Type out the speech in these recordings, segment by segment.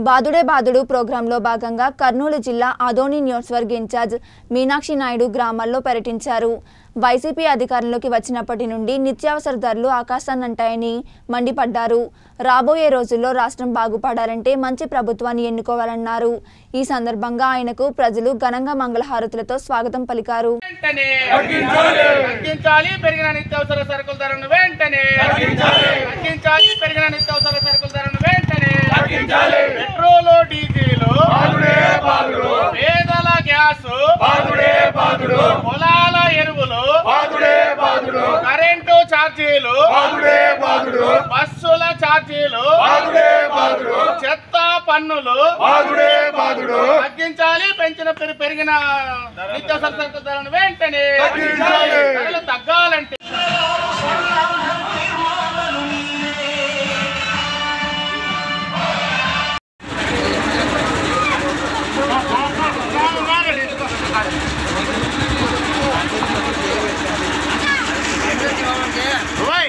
బాదుడే బాదుడు ప్రోగ్రాంలో భాగంగా కర్నూలు జిల్లా అదోని నియోజకవర్గ ఇన్ఛార్జ్ మీనాక్షి నాయుడు గ్రామాల్లో పర్యటించారు వైసీపీ అధికారంలోకి వచ్చినప్పటి నుండి నిత్యావసర ధరలు ఆకాశాన్నంటాయని మండిపడ్డారు రాబోయే రోజుల్లో రాష్ట్రం బాగుపడాలంటే మంచి ప్రభుత్వాన్ని ఎన్నుకోవాలన్నారు ఈ సందర్భంగా ఆయనకు ప్రజలు ఘనంగా మంగళహారతులతో స్వాగతం పలికారు వెంటనే తగ్గించాలి పెరిగిన నిత్యావసర సరుకుల ధరను వెంటనే తగ్గించాలి పెరిగిన నిత్యావసర సరుకుల ధరను వెంటనే పెట్రోల్ డీజిల్ పేదల గ్యాస్ పొలాల ఎరువులు కరెంటు ఛార్జీలు బస్సుల ఛార్జీలు చెత్త పన్నులు తగ్గించాలి పెంచిన పెరి- పెరిగిన నిత్యావసర సరుకుల ధరను వెంటనే ధరలు తగ్గాలంటే ఓయ్.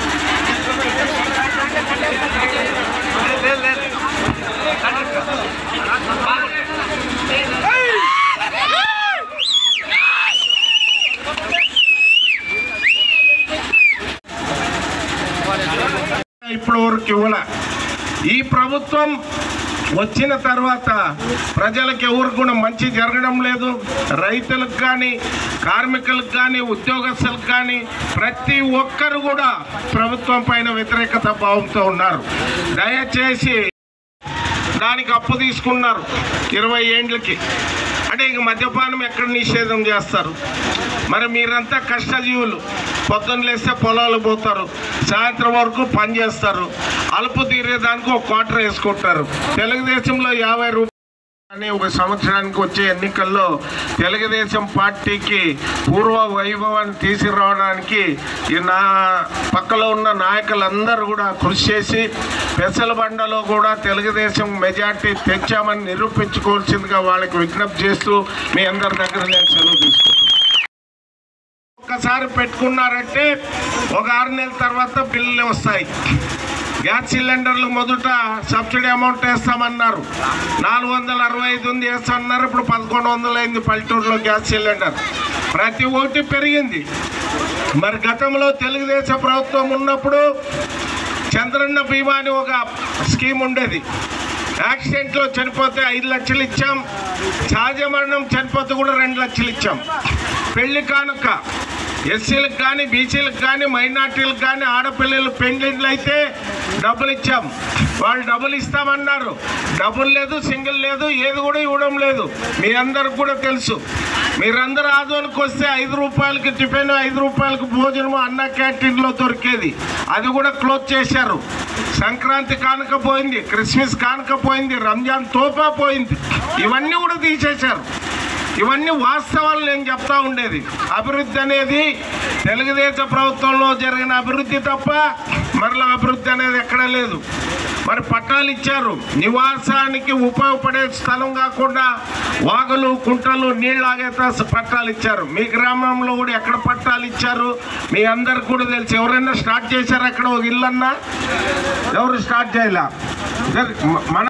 ఇప్పటి వరకు ఇవ్వలే ఈ ప్రభుత్వం వచ్చిన తర్వాత ప్రజలకు ఎవరికి కూడా మంచి జరగడం లేదు రైతులకు కానీ కార్మికులకు కానీ ఉద్యోగస్తులకు కానీ ప్రతి ఒక్కరు కూడా ప్రభుత్వం పైన వ్యతిరేకత భావంతో ఉన్నారు దయచేసి దానికి అప్పు తీసుకున్నారు ఇరవై ఏండ్లకి అంటే ఇంక మద్యపానం ఎక్కడ నిషేధం చేస్తారు మరి మీరంతా కష్టజీవులు పొద్దున్న లేస్తే పొలాలు పోతారు సాయంత్రం వరకు పని చేస్తారు అలుపు తీరేదానికి ఒక క్వార్టర్ వేసుకుంటారు తెలుగుదేశంలో యాభై రూపాయలు అని ఒక సంవత్సరానికి వచ్చే ఎన్నికల్లో తెలుగుదేశం పార్టీకి పూర్వ వైభవాన్ని తీసుకురావడానికి ఈ నా పక్కలో ఉన్న నాయకులందరూ కూడా కృషి చేసి పెసల బండలో కూడా తెలుగుదేశం మెజార్టీ తెచ్చామని నిరూపించుకోవాల్సిందిగా వాళ్ళకి విజ్ఞప్తి చేస్తూ మీ అందరి దగ్గర నేను సెలవు తీసుకుంటున్నాను ఒక్కసారి పెట్టుకున్నారంటే ఒక ఆరు నెలల తర్వాత బిల్లులు వస్తాయి గ్యాస్ సిలిండర్లు మొదట సబ్సిడీ అమౌంట్ వేస్తామన్నారు నాలుగు వందల అరవై ఐదు ఉంది వేస్తామన్నారు ఇప్పుడు పదకొండు వందలు అయింది పల్లెటూరులో గ్యాస్ సిలిండర్ ప్రతి ఓటి పెరిగింది మరి గతంలో తెలుగుదేశం ప్రభుత్వం ఉన్నప్పుడు చంద్రన్న బీమా అని ఒక స్కీమ్ ఉండేది యాక్సిడెంట్లో చనిపోతే ఐదు లక్షలు ఇచ్చాం సహజ మరణం చనిపోతే కూడా రెండు లక్షలు ఇచ్చాం పెళ్లి కానుక ఎస్సీలకు కానీ బీసీలకు కానీ మైనార్టీలకు కానీ ఆడపిల్లలు పెళ్లిళ్ళు అయితే డబ్బులు ఇచ్చాం వాళ్ళు డబ్బులు ఇస్తామన్నారు డబ్బులు లేదు సింగిల్ లేదు ఏది కూడా ఇవ్వడం లేదు మీ అందరికి కూడా తెలుసు మీరందరూ ఆదోనికి వస్తే ఐదు రూపాయలకి టిఫిన్ ఐదు రూపాయలకి భోజనం అన్న క్యాంటీన్లో దొరికేది అది కూడా క్లోజ్ చేశారు సంక్రాంతి కానుక పోయింది క్రిస్మస్ కానుక పోయింది రంజాన్ తోపా పోయింది ఇవన్నీ కూడా తీసేశారు ఇవన్నీ వాస్తవాలు నేను చెప్తా ఉండేది అభివృద్ధి అనేది తెలుగుదేశం ప్రభుత్వంలో జరిగిన అభివృద్ధి తప్ప మరలా అభివృద్ధి అనేది ఎక్కడా లేదు మరి పట్టాలు ఇచ్చారు నివాసానికి ఉపయోగపడే స్థలం కాకుండా వాగులు కుంటలు నీళ్ళు ఆగేత పట్టాలు ఇచ్చారు మీ గ్రామంలో కూడా ఎక్కడ పట్టాలు ఇచ్చారు మీ అందరికి కూడా తెలుసు ఎవరైనా స్టార్ట్ చేశారు అక్కడ ఒక ఇల్లన్నా ఎవరు స్టార్ట్ చేయాల మన